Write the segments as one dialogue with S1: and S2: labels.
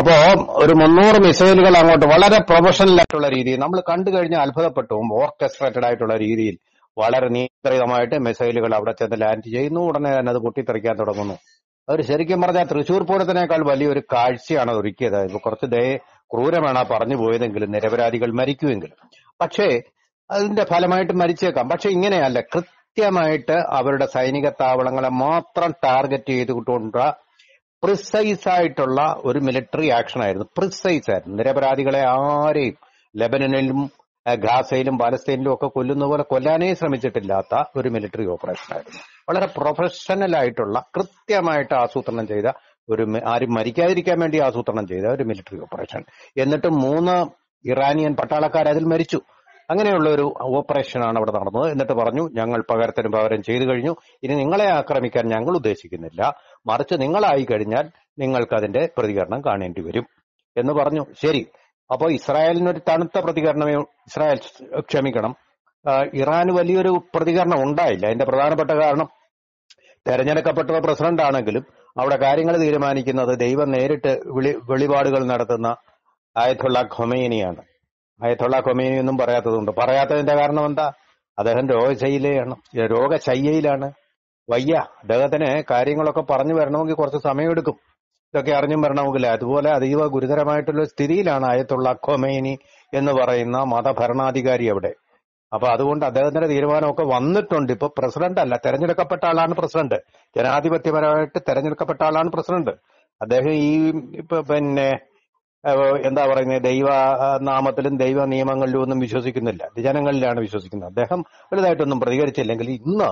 S1: അപ്പോ ഒരു മുന്നൂറ് മിസൈലുകൾ അങ്ങോട്ട് വളരെ പ്രൊഫഷണൽ ആയിട്ടുള്ള രീതിയിൽ നമ്മൾ കണ്ടു കഴിഞ്ഞാൽ അത്ഭുതപ്പെട്ടു പോകും ഓർക്കസ്ട്രേറ്റഡ് ആയിട്ടുള്ള രീതിയിൽ വളരെ നിയന്ത്രിതമായിട്ട് മിസൈലുകൾ അവിടെ ചെന്ന് ലാൻഡ് ചെയ്യുന്നു ഉടനെ തന്നെ അത് പൊട്ടിത്തെറിക്കാൻ തുടങ്ങുന്നു അവർ ശരിക്കും പറഞ്ഞാൽ തൃശൂർ പൂരത്തിനേക്കാൾ വലിയൊരു കാഴ്ചയാണ് അത് ഒരുക്കിയത് ഇപ്പൊ കുറച്ച് ദയ ക്രൂരമാണ് ആ പറഞ്ഞു പോയതെങ്കിലും നിരപരാധികൾ മരിക്കുമെങ്കിലും പക്ഷേ അതിന്റെ ഫലമായിട്ട് മരിച്ചേക്കാം പക്ഷെ ഇങ്ങനെയല്ല കൃത്യമായിട്ട് അവരുടെ സൈനിക താവളങ്ങളെ മാത്രം ടാർഗറ്റ് ചെയ്തുകൊണ്ടുള്ള പ്രിസൈസ് ആയിട്ടുള്ള ഒരു മിലിറ്ററി ആക്ഷൻ ആയിരുന്നു പ്രിസൈസ് ആയിരുന്നു നിരപരാധികളെ ആരെയും ലെബനനിലും ആ, ഗാസയിലും പാലസ്തീനിലും ഒക്കെ കൊല്ലുന്ന പോലെ കൊല്ലാനേ ശ്രമിച്ചിട്ടില്ലാത്ത ഒരു മിലിറ്ററി ഓപ്പറേഷൻ ആയിരുന്നു വളരെ പ്രൊഫഷണൽ ആയിട്ടുള്ള കൃത്യമായിട്ട് ആസൂത്രണം ചെയ്ത ഒരു മി- ആരും മരിക്കാതിരിക്കാൻ വേണ്ടി ആസൂത്രണം ചെയ്ത ഒരു മിലിറ്ററി ഓപ്പറേഷൻ എന്നിട്ട് മൂന്ന് ഇറാനിയൻ പട്ടാളക്കാർ അതിൽ മരിച്ചു അങ്ങനെയുള്ള ഒരു ഓപ്പറേഷനാണ് അവിടെ നടന്നത് എന്നിട്ട് പറഞ്ഞു ഞങ്ങൾ പകരത്തിന് പകരം ചെയ്തു കഴിഞ്ഞു ഇനി നിങ്ങളെ ആക്രമിക്കാൻ ഞങ്ങൾ ഉദ്ദേശിക്കുന്നില്ല മറിച്ച് നിങ്ങളായി കഴിഞ്ഞാൽ നിങ്ങൾക്ക് അതിന്റെ പ്രതികരണം കാണേണ്ടി വരും എന്ന് പറഞ്ഞു ശരി അപ്പോൾ ഇസ്രായേലിന് ഒരു തണുത്ത പ്രതികരണമേ ഇസ്രായേൽ ക്ഷമിക്കണം ആ, ഇറാന് വലിയൊരു പ്രതികരണം ഉണ്ടായില്ല അതിന്റെ പ്രധാനപ്പെട്ട കാരണം തെരഞ്ഞെടുക്കപ്പെട്ട പ്രസിഡന്റ് ആണെങ്കിലും അവിടെ കാര്യങ്ങൾ തീരുമാനിക്കുന്നത് ദൈവം നേരിട്ട് വിളി വെളിപാടുകൾ നടത്തുന്ന ആയത്തുള്ള ഖൊമേനിയാണ് ആയത്തുള്ള ഖൊമേനി ഒന്നും പറയാത്തതുണ്ട് പറയാത്തതിന്റെ കാരണം എന്താ അദ്ദേഹം രോഗശൈലിയാണ് രോഗശയ്യയിലാണ് വയ്യ അദ്ദേഹത്തിന് കാര്യങ്ങളൊക്കെ പറഞ്ഞു വരണമെങ്കിൽ കുറച്ച് സമയമെടുക്കും ഇതൊക്കെ അറിഞ്ഞും വരണമെങ്കിൽ അതുപോലെ അതീവ ഗുരുതരമായിട്ടുള്ള സ്ഥിതിയിലാണ് ആയത്തുള്ള ഖൊമേനി എന്ന് പറയുന്ന മതഭരണാധികാരി അവിടെ അപ്പൊ അതുകൊണ്ട് അദ്ദേഹത്തിന്റെ തീരുമാനമൊക്കെ വന്നിട്ടുണ്ട് ഇപ്പൊ പ്രസിഡന്റ് അല്ല തെരഞ്ഞെടുക്കപ്പെട്ട ആളാണ് പ്രസിഡന്റ് ജനാധിപത്യപരമായിട്ട് തെരഞ്ഞെടുക്കപ്പെട്ട ആളാണ് പ്രസിഡന്റ് അദ്ദേഹം ഈ ഇപ്പൊ പിന്നെ ഏഹ്, എന്താ പറയുന്നത് ദൈവ ആ, നാമത്തിലും ദൈവ നിയമങ്ങളിലും ഒന്നും വിശ്വസിക്കുന്നില്ല ഇത് ജനങ്ങളിലാണ് വിശ്വസിക്കുന്നത് അദ്ദേഹം വലുതായിട്ടൊന്നും പ്രതികരിച്ചില്ലെങ്കിൽ ഇന്ന്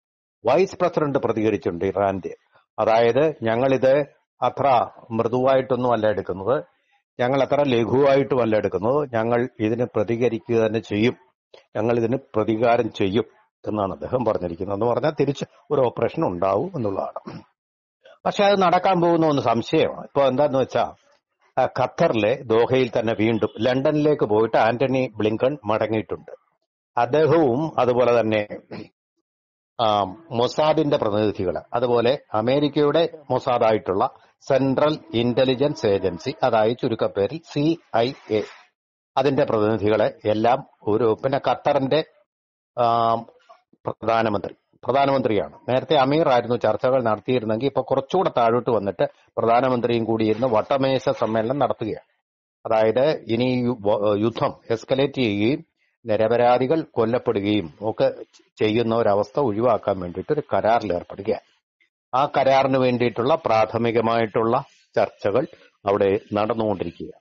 S1: വൈസ് പ്രസിഡന്റ് പ്രതികരിച്ചിട്ടുണ്ട് ഇറാന്റെ അതായത് ഞങ്ങളിത് അത്ര മൃദുവായിട്ടൊന്നും അല്ല എടുക്കുന്നത് ഞങ്ങൾ അത്ര ലഘുവായിട്ടുമല്ല എടുക്കുന്നത് ഞങ്ങൾ ഇതിന് പ്രതികരിക്കുക തന്നെ ചെയ്യും ഞങ്ങൾ ഇതിന് പ്രതികാരം ചെയ്യും എന്നാണ് അദ്ദേഹം പറഞ്ഞിരിക്കുന്നത് എന്ന് പറഞ്ഞാൽ തിരിച്ച് ഒരു ഓപ്പറേഷൻ ഉണ്ടാവും എന്നുള്ളതാണ് പക്ഷെ അത് നടക്കാൻ പോകുന്ന ഒന്ന് സംശയമാണ് ഇപ്പൊ എന്താന്ന് വെച്ചാ ആ, ഖത്തറിലെ ദോഹയിൽ തന്നെ വീണ്ടും ലണ്ടനിലേക്ക് പോയിട്ട് ആന്റണി ബ്ലിങ്കൺ മടങ്ങിയിട്ടുണ്ട് അദ്ദേഹവും അതുപോലെ തന്നെ ആ, മൊസാദിന്റെ പ്രതിനിധികൾ അതുപോലെ അമേരിക്കയുടെ മൊസാദായിട്ടുള്ള സെൻട്രൽ ഇന്റലിജൻസ് ഏജൻസി അതായത് ചുരുക്കപ്പേരിൽ സി ഐ എ അതിന്റെ പ്രതിനിധികളെ എല്ലാം ഒരു പിന്നെ ഖത്തറിന്റെ ആ, പ്രധാനമന്ത്രി പ്രധാനമന്ത്രിയാണ് നേരത്തെ അമീർ ആയിരുന്നു ചർച്ചകൾ നടത്തിയിരുന്നെങ്കിൽ ഇപ്പൊ കുറച്ചുകൂടെ താഴോട്ട് വന്നിട്ട് പ്രധാനമന്ത്രിയും കൂടി ഇരുന്ന് വട്ടമേശ സമ്മേളനം നടത്തുകയാണ് അതായത് ഇനി യു- വ- യുദ്ധം എസ്കലേറ്റ് ചെയ്യുകയും നിരപരാധികൾ കൊല്ലപ്പെടുകയും ഒക്കെ ചെയ്യുന്ന ഒരവസ്ഥ ഒഴിവാക്കാൻ വേണ്ടിയിട്ട് ഒരു കരാറിൽ ഏർപ്പെടുകയാണ് ആ കരാറിന് വേണ്ടിയിട്ടുള്ള പ്രാഥമികമായിട്ടുള്ള ചർച്ചകൾ അവിടെ നടന്നുകൊണ്ടിരിക്കുകയാണ്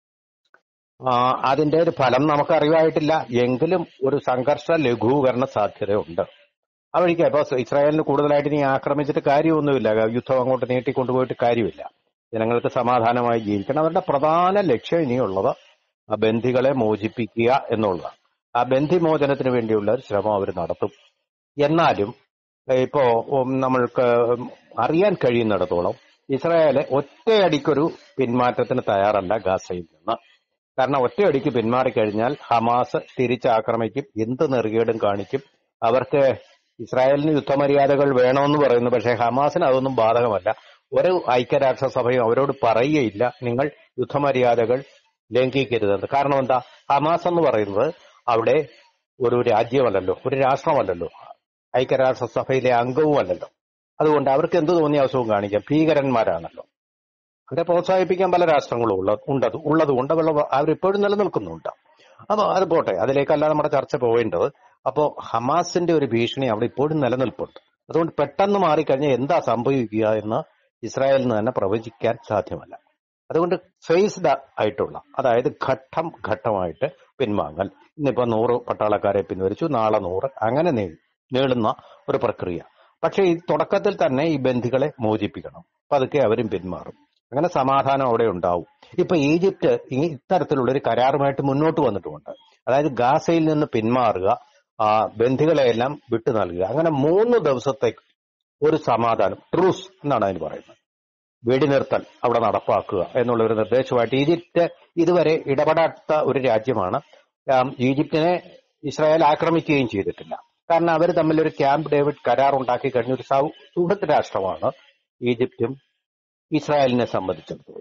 S1: ആ, അതിന്റെ ഒരു ഫലം നമുക്ക് അറിവായിട്ടില്ല എങ്കിലും ഒരു സംഘർഷ ലഘൂകരണ സാധ്യതയുണ്ട് ആ വഴിക്ക് ഇപ്പൊ ഇസ്രായേലിന് കൂടുതലായിട്ട് ഇനി ആക്രമിച്ചിട്ട് കാര്യമൊന്നുമില്ല യുദ്ധം അങ്ങോട്ട് നീട്ടിക്കൊണ്ടുപോയിട്ട് കാര്യമില്ല ജനങ്ങൾക്ക് സമാധാനമായി ജീവിക്കണം അവരുടെ പ്രധാന ലക്ഷ്യം ഇനിയുള്ളത് ആ ബന്ധികളെ മോചിപ്പിക്കുക എന്നുള്ളതാണ് ആ ബന്ധിമോചനത്തിന് വേണ്ടിയുള്ള ഒരു ശ്രമം അവർ നടത്തും എന്നാലും ഏഹ് ഇപ്പോ ഉം, നമ്മൾക്ക് അറിയാൻ കഴിയുന്നിടത്തോളം ഇസ്രായേല് ഒറ്റയടിക്കൊരു പിന്മാറ്റത്തിന് തയ്യാറല്ല ഗാസയിൽ നിന്ന് കാരണം ഒറ്റയടിക്ക് പിന്മാറിക്കഴിഞ്ഞാൽ ഹമാസ് തിരിച്ചാക്രമിക്കും എന്ത് നെറുകേടും കാണിക്കും അവർക്ക് ഇസ്രായേലിന് യുദ്ധമര്യാദകൾ വേണമെന്ന് പറയുന്നു പക്ഷേ ഹമാസിന് അതൊന്നും ബാധകമല്ല ഒരു ഐക്യരാഷ്ട്രസഭയും അവരോട് പറയുകയില്ല നിങ്ങൾ യുദ്ധമര്യാദകൾ ലംഘിക്കരുതെന്ന് കാരണം എന്താ ഹമാസ് എന്ന് പറയുന്നത് അവിടെ ഒരു രാജ്യമല്ലല്ലോ ഒരു രാഷ്ട്രമല്ലല്ലോ ഐക്യരാഷ്ട്രസഭയിലെ അംഗവുമല്ലല്ലോ അതുകൊണ്ട് അവർക്ക് എന്ത് തോന്നിയ അവസരവും കാണിക്കാം ഭീകരന്മാരാണല്ലോ അവരെ പ്രോത്സാഹിപ്പിക്കാൻ പല രാഷ്ട്രങ്ങളും ഉള്ള ഉണ്ടത് ഉള്ളതുകൊണ്ട് അവർ അവരിപ്പോഴും നിലനിൽക്കുന്നുണ്ട് അപ്പൊ അത് പോട്ടെ അതിലേക്കല്ല നമ്മുടെ ചർച്ച പോവേണ്ടത് അപ്പോ ഹമാസിന്റെ ഒരു ഭീഷണി അവിടെ ഇപ്പോഴും നിലനിൽപ്പുണ്ട് അതുകൊണ്ട് പെട്ടെന്ന് മാറിക്കഴിഞ്ഞാൽ എന്താ സംഭവിക്കുക എന്ന് ഇസ്രായേലിന് തന്നെ പ്രവചിക്കാൻ സാധ്യമല്ല അതുകൊണ്ട് ഫേസ്ഡ് ആയിട്ടുള്ള അതായത് ഘട്ടം ഘട്ടമായിട്ട് പിൻവാങ്ങൽ ഇന്നിപ്പോ നൂറ് പട്ടാളക്കാരെ പിൻവലിച്ചു നാളെ നൂറ് അങ്ങനെ നീ- നീളുന്ന ഒരു പ്രക്രിയ പക്ഷേ ഈ തുടക്കത്തിൽ തന്നെ ഈ ബന്ധികളെ മോചിപ്പിക്കണം പതുക്കെ അവരും പിന്മാറും അങ്ങനെ സമാധാനം അവിടെ ഉണ്ടാവും ഇപ്പൊ ഈജിപ്ത് ഈ ഇത്തരത്തിലുള്ള ഒരു കരാറുമായിട്ട് മുന്നോട്ട് വന്നിട്ടുമുണ്ട് അതായത് ഗാസയിൽ നിന്ന് പിന്മാറുക ആ ബന്ധികളെയെല്ലാം വിട്ടു നൽകുക അങ്ങനെ മൂന്ന് ദിവസത്തേക്ക് ഒരു സമാധാനം ട്രൂസ് എന്നാണ് അതിന് പറയുന്നത് വെടിനിർത്തൽ അവിടെ നടപ്പാക്കുക എന്നുള്ള ഒരു നിർദ്ദേശമായിട്ട് ഈജിപ്ത് ഇതുവരെ ഇടപെടാത്ത ഒരു രാജ്യമാണ് ആം, ഈജിപ്തിനെ ഇസ്രായേൽ ആക്രമിക്കുകയും ചെയ്തിട്ടില്ല കാരണം അവർ തമ്മിൽ ഒരു ക്യാമ്പ് ഡേവിഡ് കരാർ ഉണ്ടാക്കി കഴിഞ്ഞ ഒരു സൗ സുഹൃത്ത് രാഷ്ട്രമാണ് ഈജിപ്തും ഇസ്രായേലിനെ സംബന്ധിച്ചിടത്തോളം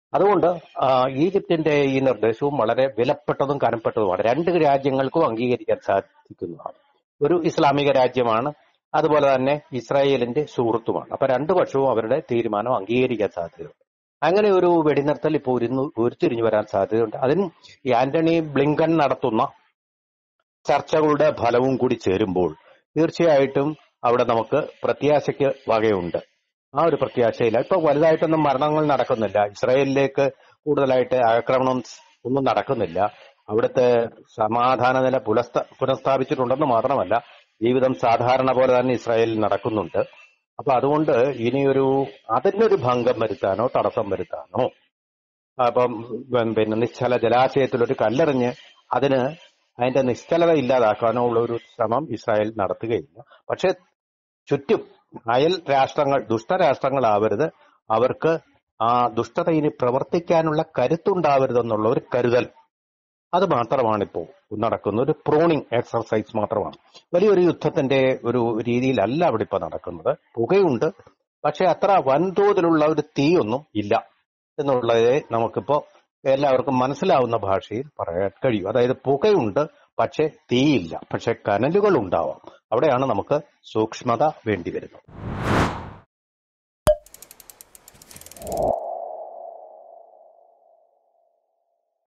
S1: അതുകൊണ്ട് ആ, ഈജിപ്തിന്റെ ഈ നിർദ്ദേശവും വളരെ വിലപ്പെട്ടതും കനപ്പെട്ടതുമാണ് രണ്ട് രാജ്യങ്ങൾക്കും അംഗീകരിക്കാൻ സാധിക്കുന്നതാണ് ഒരു ഇസ്ലാമിക രാജ്യമാണ് അതുപോലെ തന്നെ ഇസ്രായേലിന്റെ സുഹൃത്തുമാണ് അപ്പൊ രണ്ടു പക്ഷവും അവരുടെ തീരുമാനം അംഗീകരിക്കാൻ സാധ്യതയുണ്ട് അങ്ങനെ ഒരു വെടിനിർത്തൽ ഇപ്പോൾ ഉരുന്നു ഉരുത്തിരിഞ്ഞു വരാൻ സാധ്യതയുണ്ട് അതിനും ഈ ആന്റണി ബ്ലിങ്കൺ നടത്തുന്ന ചർച്ചകളുടെ ഫലവും കൂടി ചേരുമ്പോൾ തീർച്ചയായിട്ടും അവിടെ നമുക്ക് പ്രത്യാശയ്ക്ക് വകയുണ്ട് ആ ഒരു പ്രത്യാശയില്ല ഇപ്പൊ വലുതായിട്ടൊന്നും മരണങ്ങൾ നടക്കുന്നില്ല ഇസ്രായേലിലേക്ക് കൂടുതലായിട്ട് ആക്രമണം ഒന്നും നടക്കുന്നില്ല അവിടുത്തെ സമാധാന നില പുലസ്ത പുനഃസ്ഥാപിച്ചിട്ടുണ്ടെന്ന് മാത്രമല്ല ജീവിതം സാധാരണ പോലെ തന്നെ ഇസ്രായേലിൽ നടക്കുന്നുണ്ട് അപ്പൊ അതുകൊണ്ട് ഇനിയൊരു അതിനൊരു ഭംഗം വരുത്താനോ തടസ്സം വരുത്താനോ അപ്പം ഉം, പിന്നെ നിശ്ചല ജലാശയത്തിൽ ഒരു കല്ലെറിഞ്ഞ് അതിന് അതിന്റെ നിശ്ചലത ഇല്ലാതാക്കാനോ ഉള്ള ഒരു ശ്രമം ഇസ്രായേൽ നടത്തുകയില്ല പക്ഷെ ചുറ്റും അയൽ രാഷ്ട്രങ്ങൾ ദുഷ്ടരാഷ്ട്രങ്ങളാവരുത് അവർക്ക് ആ ദുഷ്ടത ഇനി പ്രവർത്തിക്കാനുള്ള കരുത്തുണ്ടാവരുതെന്നുള്ള ഒരു കരുതൽ അത് മാത്രമാണ് ഇപ്പോൾ നടക്കുന്ന ഒരു പ്രോണിംഗ് എക്സർസൈസ് മാത്രമാണ് വലിയൊരു യുദ്ധത്തിന്റെ ഒരു രീതിയിലല്ല അവിടെ ഇപ്പൊ നടക്കുന്നത് പുകയുണ്ട് പക്ഷെ അത്ര വൻതോതിലുള്ള ഒരു തീയൊന്നും ഇല്ല എന്നുള്ളത് നമുക്കിപ്പോ എല്ലാവർക്കും മനസ്സിലാവുന്ന ഭാഷയിൽ പറയാൻ കഴിയും അതായത് പുകയുണ്ട് പക്ഷെ തീയില്ല പക്ഷെ കനലുകൾ ഉണ്ടാവാം അവിടെയാണ് നമുക്ക് സൂക്ഷ്മത വേണ്ടി വരുന്നത്